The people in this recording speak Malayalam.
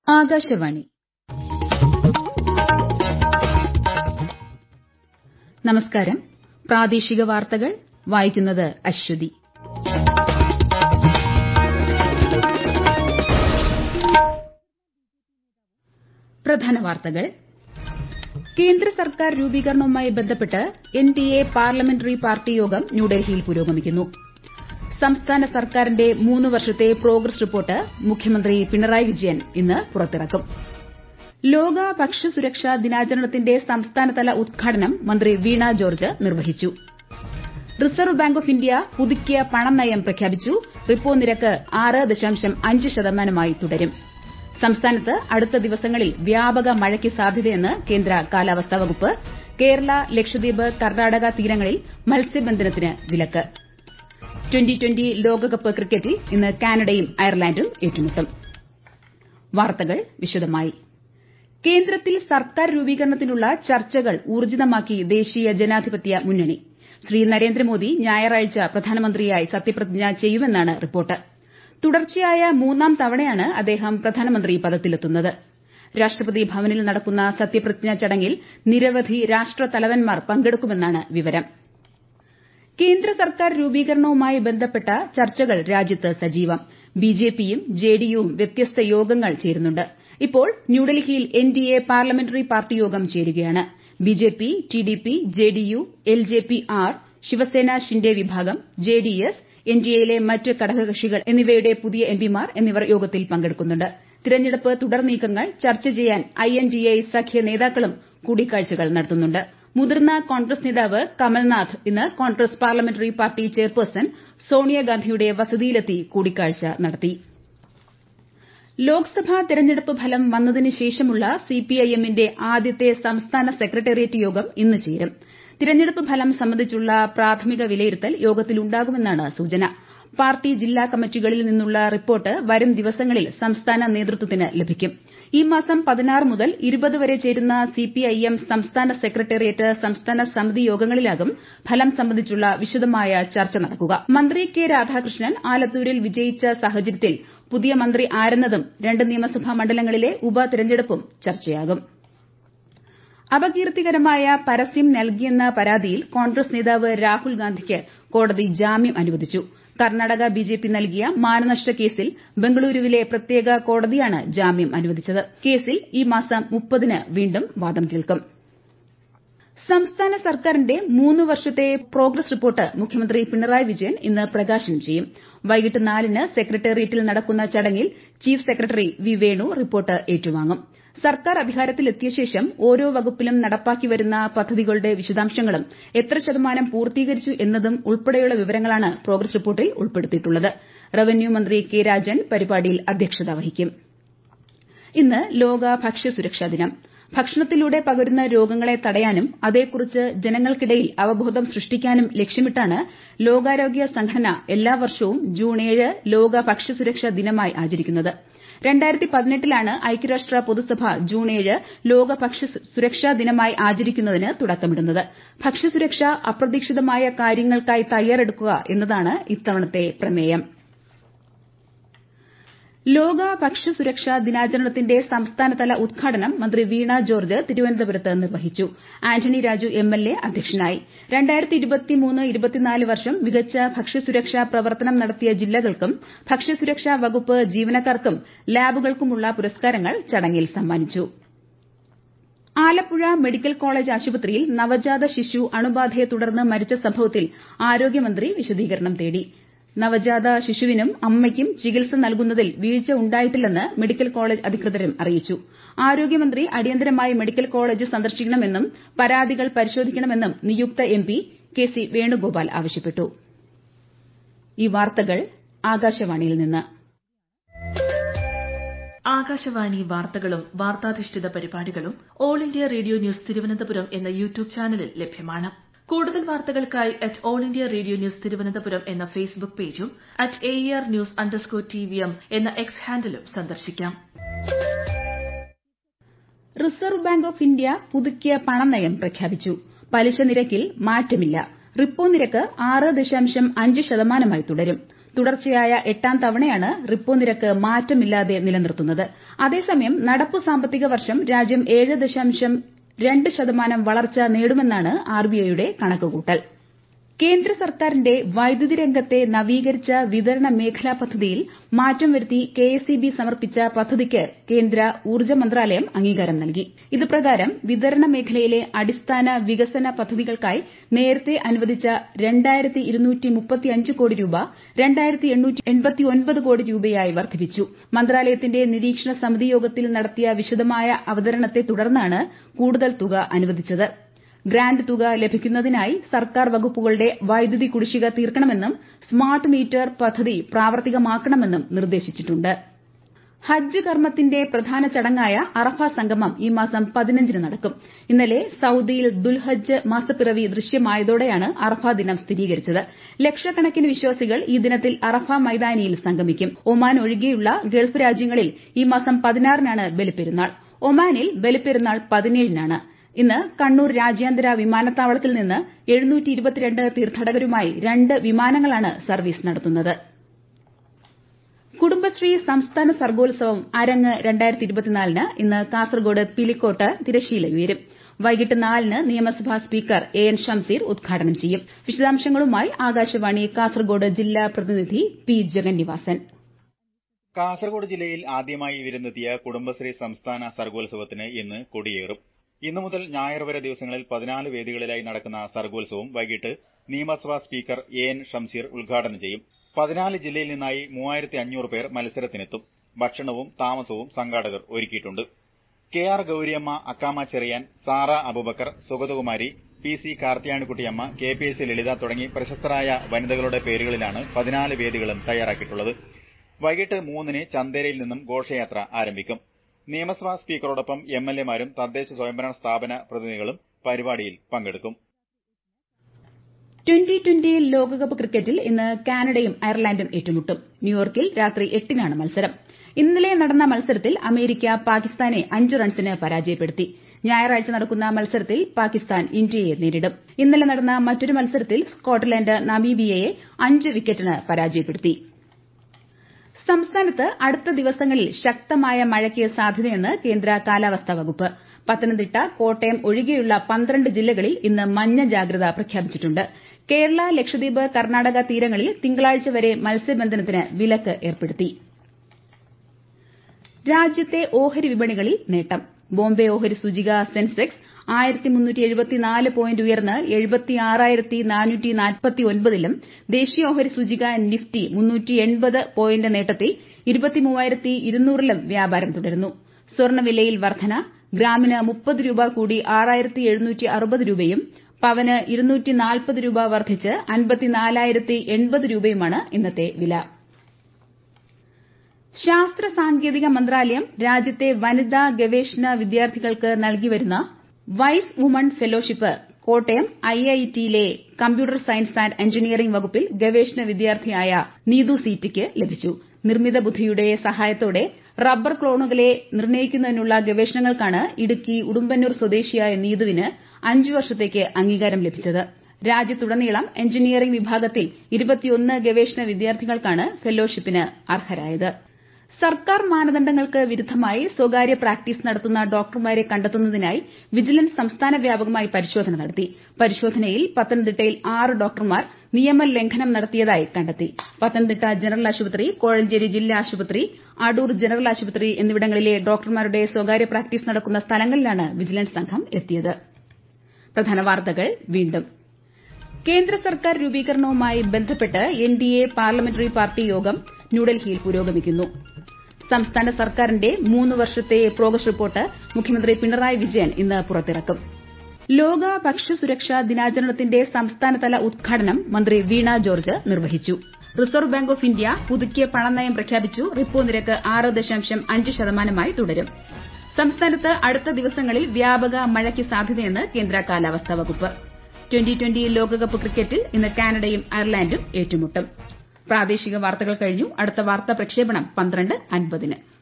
ആകാശവാണി നമസ്കാരം പ്രാദേശിക വാർത്തകൾ വായിക്കുന്നത് അശ്വതി പ്രധാന വാർത്തകൾ കേന്ദ്ര സർക്കാർ രൂപീകരണവുമായി ബന്ധപ്പെട്ട് എൻഡിഎ പാർലമെന്ററി പാർട്ടി യോഗം ന്യൂഡൽഹിയിൽ പുരോഗമിക്കുന്നു സംസ്ഥാന സർക്കാരിന്റെ മൂന്ന് വർഷത്തെ പ്രോഗ്രസ് റിപ്പോർട്ട് മുഖ്യമന്ത്രി പിണറായി വിജയൻ ഇന്ന് പുറത്തിറക്കും ലോക ഭക്ഷ്യസുരക്ഷാ ദിനാചരണത്തിന്റെ സംസ്ഥാനതല ഉദ്ഘാടനം മന്ത്രി വീണ ജോർജ് നിർവഹിച്ചു റിസർവ് ബാങ്ക് ഓഫ് ഇന്ത്യ പുതുക്കിയ പണനയം പ്രഖ്യാപിച്ചു റിപ്പോ നിരക്ക് ആറ് ദശാംശം അഞ്ച് ശതമാനമായി തുടരും സംസ്ഥാനത്ത് അടുത്ത ദിവസങ്ങളിൽ വ്യാപക മഴയ്ക്ക് സാധ്യതയെന്ന് കേന്ദ്ര കാലാവസ്ഥാ വകുപ്പ് കേരള ലക്ഷദ്വീപ് കർണാടക തീരങ്ങളിൽ മത്സ്യബന്ധനത്തിന് വിലക്ക് ട്വന്റി ട്വന്റി ലോകകപ്പ് ക്രിക്കറ്റിൽ ഇന്ന് കാനഡയും അയർലൻഡും ഏറ്റുമുട്ടും വാർത്തകൾ വിശദമായി കേന്ദ്രത്തിൽ സർക്കാർ രൂപീകരണത്തിനുള്ള ചർച്ചകൾ ഊർജിതമാക്കി ദേശീയ ജനാധിപത്യ മുന്നണി ശ്രീ നരേന്ദ്രമോദി ഞായറാഴ്ച പ്രധാനമന്ത്രിയായി സത്യപ്രതിജ്ഞ ചെയ്യുമെന്നാണ് റിപ്പോർട്ട് തുടർച്ചയായ മൂന്നാം തവണയാണ് അദ്ദേഹം പ്രധാനമന്ത്രി പദത്തിലെത്തുന്നത് രാഷ്ട്രപതി ഭവനിൽ നടക്കുന്ന സത്യപ്രതിജ്ഞാ ചടങ്ങിൽ നിരവധി രാഷ്ട്രതലവന്മാർ പങ്കെടുക്കുമെന്നാണ് വിവരം കേന്ദ്ര സർക്കാർ രൂപീകരണവുമായി ബന്ധപ്പെട്ട ചർച്ചകൾ രാജ്യത്ത് സജീവം ബിജെപിയും ജെഡിയുവും വ്യത്യസ്ത യോഗങ്ങൾ ചേരുന്നുണ്ട് ഇപ്പോൾ ന്യൂഡൽഹിയിൽ എൻഡിഎ പാർലമെന്ററി പാർട്ടി യോഗം ചേരുകയാണ് BJP TDP JDU LJP R Shiv Sena Shinde വിഭാഗം ജെഡിഎസ് എൻഡിഎയിലെ മറ്റ് ഘടകകക്ഷികൾ എന്നിവയുടെ പുതിയ എംപിമാർ എന്നിവർ യോഗത്തിൽ പങ്കെടുക്കുന്നുണ്ട് തിരഞ്ഞെടുപ്പ് തുടർ നീക്കങ്ങൾ ചർച്ച ചെയ്യാൻ ഐഎൻഡിഎ സഖ്യ നേതാക്കളും കൂടിക്കാഴ്ചകൾ നടത്തുന്നുണ്ട് മുതിർന്ന കോൺഗ്രസ് നേതാവ് കമൽനാഥ് ഇന്ന് കോൺഗ്രസ് പാർലമെന്ററി പാർട്ടി ചെയർപേഴ്സൺ സോണിയാഗാന്ധിയുടെ വസതിയിലെത്തി കൂടിക്കാഴ്ച നടത്തി ലോക്സഭാ തെരഞ്ഞെടുപ്പ് ഫലം വന്നതിന് ശേഷമുള്ള സിപിഐഎമ്മിന്റെ ആദ്യത്തെ സംസ്ഥാന സെക്രട്ടേറിയറ്റ് യോഗം ഇന്ന് ചേരും തിരഞ്ഞെടുപ്പ് ഫലം സംബന്ധിച്ചുള്ള പ്രാഥമിക വിലയിരുത്തൽ യോഗത്തിലുണ്ടാകുമെന്നാണ് സൂചന പാർട്ടി ജില്ലാ കമ്മിറ്റികളിൽ നിന്നുള്ള റിപ്പോർട്ട് വരും ദിവസങ്ങളിൽ സംസ്ഥാന നേതൃത്വത്തിന് ലഭിക്കും ഈ മാസം പതിനാറ് മുതൽ ഇരുപത് വരെ ചേരുന്ന സിപിഐഎം സംസ്ഥാന സെക്രട്ടേറിയറ്റ് സംസ്ഥാന സമിതി യോഗങ്ങളിലാകും ഫലം സംബന്ധിച്ചുള്ള വിശദമായ ചർച്ച നടക്കുക മന്ത്രി കെ രാധാകൃഷ്ണൻ ആലത്തൂരിൽ വിജയിച്ച സാഹചര്യത്തിൽ പുതിയ മന്ത്രി ആരെന്നതും രണ്ട് നിയമസഭാ മണ്ഡലങ്ങളിലെ ഉപതെരഞ്ഞെടുപ്പും ചർച്ചയാകും അപകീർത്തികരമായ പരസ്യം നൽകിയെന്ന പരാതിയിൽ കോൺഗ്രസ് നേതാവ് രാഹുൽ ഗാന്ധിക്ക് കോടതി ജാമ്യം അനുവദിച്ചു കർണാടക ബിജെപി നൽകിയ മാനനഷ്ട കേസിൽ ബംഗളൂരുവിലെ പ്രത്യേക കോടതിയാണ് ജാമ്യം അനുവദിച്ചത് കേസിൽ ഈ മാസം മുപ്പതിന് വീണ്ടും വാദം കേൾക്കും സംസ്ഥാന സർക്കാരിന്റെ മൂന്ന് വർഷത്തെ പ്രോഗ്രസ് റിപ്പോർട്ട് മുഖ്യമന്ത്രി പിണറായി വിജയൻ ഇന്ന് പ്രകാശനം ചെയ്യും വൈകിട്ട് നാലിന് സെക്രട്ടേറിയറ്റിൽ നടക്കുന്ന ചടങ്ങിൽ chief secretary V Venu report ഏറ്റുവാങ്ങും സർക്കാർ അധികാരത്തിലെത്തിയ ശേഷം ഓരോ വകുപ്പിലും നടപ്പാക്കി വരുന്ന പദ്ധതികളുടെ വിശദാംശങ്ങളും എത്ര ശതമാനം പൂർത്തീകരിച്ചു എന്നതും ഉൾപ്പെടെയുള്ള വിവരങ്ങളാണ് പ്രോഗ്രസ് റിപ്പോർട്ടിൽ ഉൾപ്പെടുത്തിയിട്ടുള്ളത് റവന്യൂ മന്ത്രി കെ രാജൻ പരിപാടിയിൽ അധ്യക്ഷത വഹിക്കും ഇന്ന് ലോക ഭക്ഷ്യസുരക്ഷാ ദിനം ഭക്ഷണത്തിലൂടെ പകരുന്ന രോഗങ്ങളെ തടയാനും അതേക്കുറിച്ച് ജനങ്ങൾക്കിടയിൽ അവബോധം സൃഷ്ടിക്കാനും ലക്ഷ്യമിട്ടാണ് ലോകാരോഗ്യ സംഘടന എല്ലാ വർഷവും ജൂൺ ഏഴ് ലോക ഭക്ഷ്യസുരക്ഷാ ദിനമായി ആചരിക്കുന്നത് രണ്ടായിരത്തി പതിനെട്ടിലാണ് ഐക്യരാഷ്ട്ര പൊതുസഭ ജൂൺ ഏഴ് ലോക ഭക്ഷ്യസുരക്ഷാ ദിനമായി ആചരിക്കുന്നതിന് തുടക്കമിടുന്നത് ഭക്ഷ്യസുരക്ഷ അപ്രതീക്ഷിതമായ കാര്യങ്ങൾക്കായി തയ്യാറെടുക്കുക എന്നതാണ് ഇത്തവണത്തെ പ്രമേയം ലോക ഭക്ഷ്യസുരക്ഷാ ദിനാചരണത്തിന്റെ സംസ്ഥാനതല ഉദ്ഘാടനം മന്ത്രി വീണ ജോർജ് തിരുവനന്തപുരത്ത് നിർവഹിച്ചു ആന്റണി രാജു എംഎൽഎ അധ്യക്ഷനായി വർഷം മികച്ച ഭക്ഷ്യസുരക്ഷാ പ്രവർത്തനം നടത്തിയ ജില്ലകൾക്കും ഭക്ഷ്യസുരക്ഷാ വകുപ്പ് ജീവനക്കാർക്കും ലാബുകൾക്കുമുള്ള പുരസ്കാരങ്ങൾ ചടങ്ങിൽ സമ്മാനിച്ചു ആലപ്പുഴ മെഡിക്കൽ കോളേജ് ആശുപത്രിയിൽ നവജാത ശിശു അണുബാധയെ തുടർന്ന് മരിച്ച സംഭവത്തിൽ ആരോഗ്യമന്ത്രി വിശദീകരണം തേടി നവജാത ശിശുവിനും അമ്മയ്ക്കും ചികിത്സ നൽകുന്നതിൽ വീഴ്ച ഉണ്ടായിട്ടില്ലെന്ന് മെഡിക്കൽ കോളേജ് അധികൃതരും അറിയിച്ചു ആരോഗ്യമന്ത്രി അടിയന്തരമായി മെഡിക്കൽ കോളേജ് സന്ദർശിക്കണമെന്നും പരാതികൾ പരിശോധിക്കണമെന്നും നിയുക്ത എംപി കെ സി വേണുഗോപാൽ ആവശ്യപ്പെട്ടു ഈ വാർത്തകൾ ആകാശവാണിയിൽ നിന്ന് ആകാശവാണി വാർത്തകളും വാർത്താധിഷ്ഠിത പരിപാടികളും All India Radio News Thiruvananthapuram എന്ന യൂട്യൂബ് ചാനലിൽ ലഭ്യമാണ് കൂടുതൽ വാർത്തകൾക്കായി at All India Radio News Thiruvananthapuram എന്ന ഫേസ്ബുക്ക് പേജും at A R news underscore T V M എന്ന എക്സ് ഹാൻഡിലും സന്ദർശിക്കാം റിസർവ് ബാങ്ക് ഓഫ് ഇന്ത്യ പുതുക്കിയ പണനയം പ്രഖ്യാപിച്ചു പലിശ നിരക്കിൽ മാറ്റമില്ല റിപ്പോ നിരക്ക് ആറ് ദശാംശം അഞ്ച് ശതമാനമായി തുടരും തുടർച്ചയായ എട്ടാം തവണയാണ് റിപ്പോ നിരക്ക് മാറ്റമില്ലാതെ നിലനിർത്തുന്നത് അതേസമയം നടപ്പു സാമ്പത്തിക വർഷം രാജ്യം ഏഴ് ദശാംശം രണ്ട് ശതമാനം വളർച്ച നേടുമെന്നാണ് ആർബിഐയുടെ കണക്കുകൂട്ടൽ കേന്ദ്ര സർക്കാരിന്റെ വൈദ്യുതി രംഗത്തെ നവീകരിച്ച വിതരണ മേഖലാ പദ്ധതിയിൽ മാറ്റം വരുത്തി കെഎസ്ഇബി സമർപ്പിച്ച പദ്ധതിക്ക് കേന്ദ്ര ഊർജ്ജ മന്ത്രാലയം അംഗീകാരം നൽകി ഇത് പ്രകാരം വിതരണ മേഖലയിലെ അടിസ്ഥാന വികസന പദ്ധതികൾക്കായി നേരത്തെ അനുവദിച്ച രണ്ടായിരത്തി ഇരുന്നൂറ്റി മുപ്പത്തിയഞ്ച് കോടി രൂപ രണ്ടായിരത്തി എണ്ണൂറ്റി എൺപത്തിയൊൻപത് കോടി രൂപയായി വർദ്ധിപ്പിച്ചു മന്ത്രാലയത്തിന്റെ നിരീക്ഷണ സമിതി യോഗത്തിൽ നടത്തിയ വിശദമായ അവതരണത്തെ തുടർന്നാണ് കൂടുതൽ തുക അനുവദിച്ചത് ഗ്രാന്റ് തുക ലഭിക്കുന്നതിനായി സർക്കാർ വകുപ്പുകളുടെ വൈദ്യുതി കുടിശ്ശിക തീർക്കണമെന്നും സ്മാർട്ട് മീറ്റർ പദ്ധതി പ്രാവർത്തികമാക്കണമെന്നും നിർദ്ദേശിച്ചിട്ടുണ്ട് ഹജ്ജ് കർമ്മത്തിന്റെ പ്രധാന ചടങ്ങായ അറഫ സംഗമം ഈ മാസം പതിനഞ്ചിന് നടക്കും ഇന്നലെ സൌദിയിൽ ദുൽഹജ്ജ് മാസപ്പിറവി ദൃശ്യമായതോടെയാണ് അറഫ ദിനം സ്ഥിരീകരിച്ചത് ലക്ഷക്കണക്കിന് വിശ്വാസികൾ ഈ ദിനത്തിൽ അറഫ മൈതാനിയിൽ സംഗമിക്കും ഒമാൻ ഒഴികെയുള്ള ഗൾഫ് രാജ്യങ്ങളിൽ ഈ മാസം പതിനാറിനാണ് ബലിപ്പെരുന്നാൾ ഒമാനിൽ ബലിപ്പെരുന്നാൾ പതിനേഴിനാണ് ഇന്ന് കണ്ണൂർ രാജ്യാന്തര വിമാനത്താവളത്തിൽ നിന്ന് തീർത്ഥാടകരുമായി രണ്ട് വിമാനങ്ങളാണ് സർവീസ് നടത്തുന്നത് കുടുംബശ്രീ സംസ്ഥാന സർഗോത്സവം അരങ്ങ് ന് ഇന്ന് കാസർഗോഡ് പിലിക്കോട്ട് തിരശ്ശീല ഉയരും വൈകിട്ട് നാലിന് നിയമസഭാ സ്പീക്കർ എ എൻ ഷംസീർ ഉദ്ഘാടനം ചെയ്യും വിശദാംശങ്ങളുമായി ആകാശവാണി കാസർഗോഡ് ജില്ലാ പ്രതിനിധി പി ജഗന്നിവാസൻ കാസർഗോഡ് ജില്ലയിൽ ആദ്യമായി വിരുന്നെത്തിയ കുടുംബശ്രീ സംസ്ഥാന സർഗോത്സവത്തിന് ഇന്ന് കൊടിയേറും ഇന്നു മുതൽ ഞായർ വരെ ദിവസങ്ങളിൽ പതിനാല് വേദികളിലായി നടക്കുന്ന സർഗോത്സവം വൈകിട്ട് നിയമസഭാ സ്പീക്കർ എ എൻ ഷംസീർ ഉദ്ഘാടനം ചെയ്യും പതിനാല് ജില്ലയിൽ നിന്നായി മൂവായിരത്തി അഞ്ഞൂറ് പേർ മത്സരത്തിനെത്തും ഭക്ഷണവും താമസവും സംഘാടകർ ഒരുക്കിയിട്ടുണ്ട് K R Gouriamma Akkamma Cherian Sara Abubakar Sugathakumari P C Karthiyanikuttyamma K P S C Lalitha തുടങ്ങി പ്രശസ്തരായ വനിതകളുടെ പേരുകളിലാണ് പതിനാല് വേദികളും തയ്യാറാക്കിയിട്ടുള്ളത് വൈകിട്ട് മൂന്നിന് ചന്ദേരയിൽ നിന്നും ഘോഷയാത്ര ആരംഭിക്കും നിയമസഭാ സ്പീക്കറോടൊപ്പം എം എൽ എമാരും തദ്ദേശ സ്വയംഭരണ സ്ഥാപന പ്രതിനിധികളും പരിപാടിയിൽ പങ്കെടുക്കും ട്വന്റി ട്വന്റി ലോകകപ്പ് ക്രിക്കറ്റിൽ ഇന്ന് കാനഡയും അയർലൻഡും ഏറ്റുമുട്ടും ന്യൂയോർക്കിൽ രാത്രി എട്ടിനാണ് മത്സരം ഇന്നലെ നടന്ന മത്സരത്തിൽ അമേരിക്ക പാകിസ്ഥാനെ അഞ്ച് റൺസിന് പരാജയപ്പെടുത്തി ഞായറാഴ്ച നടക്കുന്ന മത്സരത്തിൽ പാകിസ്ഥാൻ ഇന്ത്യയെ നേരിടും ഇന്നലെ നടന്ന മറ്റൊരു മത്സരത്തിൽ സ്കോട്ട്ലൻഡ് നമീബിയയെ അഞ്ച് വിക്കറ്റിന് പരാജയപ്പെടുത്തി സംസ്ഥാനത്ത് അടുത്ത ദിവസങ്ങളിൽ ശക്തമായ മഴയ്ക്ക് സാധ്യതയെന്ന് കേന്ദ്ര കാലാവസ്ഥാ വകുപ്പ് പത്തനംതിട്ട കോട്ടയം ഒഴികെയുള്ള പന്ത്രണ്ട് ജില്ലകളിൽ ഇന്ന് മഞ്ഞ ജാഗ്രത പ്രഖ്യാപിച്ചിട്ടുണ്ട് കേരള ലക്ഷദ്വീപ് കർണാടക തീരങ്ങളിൽ തിങ്കളാഴ്ച വരെ മത്സ്യബന്ധനത്തിന് വിലക്ക് ഏർപ്പെടുത്തി രാജ്യത്തെ ഓഹരി വിപണികളിൽ നേട്ടം ബോംബെ ഓഹരി സൂചിക സെൻസെക്സ് ആയിരത്തി മുന്നൂറ്റി എഴുപത്തിനാല് പോയിന്റ് ഉയർന്ന് എഴുപത്തി ആറായിരത്തി നാനൂറ്റി നാൽപ്പത്തി ഒൻപതിലും ദേശീയ ഓഹരി സൂചിക നിഫ്റ്റി മുന്നൂറ്റി എൺപത് പോയിന്റ് നേട്ടത്തിൽ ഇരുപത്തിമൂവായിരത്തി ഇരുന്നൂറിലും വ്യാപാരം തുടരുന്നു സ്വർണ്ണവിലയിൽ വർധന ഗ്രാമിന് മുപ്പത് രൂപ കൂടി ആറായിരത്തി എഴുന്നൂറ്റി അറുപത് രൂപയും പവന് ഇരുന്നൂറ്റി നാൽപ്പത് രൂപ വർദ്ധിച്ച് അൻപത്തിനാലായിരത്തി എൺപത് രൂപയുമാണ് ഇന്നത്തെ വില ശാസ്ത്ര സാങ്കേതിക മന്ത്രാലയം രാജ്യത്തെ വനിതാ ഗവേഷണ വിദ്യാർത്ഥികൾക്ക് നൽകിവരുന്ന വൈസ് വുമൺ ഫെലോഷിപ്പ് കോട്ടയം ഐഐടിയിലെ കമ്പ്യൂട്ടർ സയൻസ് ആന്റ് എഞ്ചിനീയറിംഗ് വകുപ്പിൽ ഗവേഷണ വിദ്യാർത്ഥിയായ നീതു സീറ്റിക്ക് ലഭിച്ചു നിർമ്മിത ബുദ്ധിയുടെ സഹായത്തോടെ റബ്ബർ ക്ലോണുകളെ നിർണ്ണയിക്കുന്നതിനുള്ള ഗവേഷണങ്ങൾക്കാണ് ഇടുക്കി ഉടുമ്പന്നൂർ സ്വദേശിയായ നീതുവിന് അഞ്ചു വർഷത്തേക്ക് അംഗീകാരം ലഭിച്ചത് രാജ്യത്തുടനീളം എഞ്ചിനീയറിംഗ് വിഭാഗത്തിൽ ഇരുപത്തിയൊന്ന് ഗവേഷണ വിദ്യാർത്ഥികൾക്കാണ് ഫെലോഷിപ്പിന് അർഹരായത് സർക്കാർ മാനദണ്ഡങ്ങൾക്ക് വിരുദ്ധമായി സ്വകാര്യ പ്രാക്ടീസ് നടത്തുന്ന ഡോക്ടർമാരെ കണ്ടെത്തുന്നതിനായി വിജിലൻസ് സംസ്ഥാന വ്യാപകമായി പരിശോധന നടത്തി പരിശോധനയിൽ പത്തനംതിട്ടയിൽ ആറ് ഡോക്ടർമാർ നിയമലംഘനം നടത്തിയതായി കണ്ടെത്തി പത്തനംതിട്ട ജനറൽ ആശുപത്രി കോഴഞ്ചേരി ജില്ലാ ആശുപത്രി അടൂർ ജനറൽ ആശുപത്രി എന്നിവിടങ്ങളിലെ ഡോക്ടർമാരുടെ സ്വകാര്യ പ്രാക്ടീസ് നടക്കുന്ന സ്ഥലങ്ങളിലാണ് വിജിലൻസ് സംഘം എത്തിയത് പ്രധാന വാർത്തകൾ വീണ്ടും കേന്ദ്ര സർക്കാർ രൂപീകരണവുമായി ബന്ധപ്പെട്ട് എൻഡിഎ പാർലമെന്ററി പാർട്ടി യോഗം ന്യൂഡൽഹിയിൽ പുരോഗമിക്കുന്നു സംസ്ഥാന സർക്കാരിന്റെ മൂന്ന് വർഷത്തെ പ്രോഗ്രസ് റിപ്പോർട്ട് മുഖ്യമന്ത്രി പിണറായി വിജയൻ ഇന്ന് പുറത്തിറക്കും ലോക ഭക്ഷ്യസുരക്ഷാ ദിനാചരണത്തിന്റെ സംസ്ഥാനതല ഉദ്ഘാടനം മന്ത്രി വീണ ജോർജ് നിർവഹിച്ചു റിസർവ് ബാങ്ക് ഓഫ് ഇന്ത്യ പുതുക്കിയ പണനയം പ്രഖ്യാപിച്ചു റിപ്പോ നിരക്ക് ആറ് ദശാംശം അഞ്ച് ശതമാനമായി തുടരും സംസ്ഥാനത്ത് അടുത്ത ദിവസങ്ങളിൽ വ്യാപക മഴയ്ക്ക് സാധ്യതയെന്ന് കേന്ദ്ര കാലാവസ്ഥാ വകുപ്പ് ട്വന്റി ട്വന്റി ലോകകപ്പ് ക്രിക്കറ്റിൽ ഇന്ന് കാനഡയും അയർലൻഡും ഏറ്റുമുട്ടും പ്രാദേശിക വാർത്തകൾ കഴിഞ്ഞു അടുത്ത വാർത്താ പ്രക്ഷേപണം പന്ത്രണ്ട് അൻപതിന്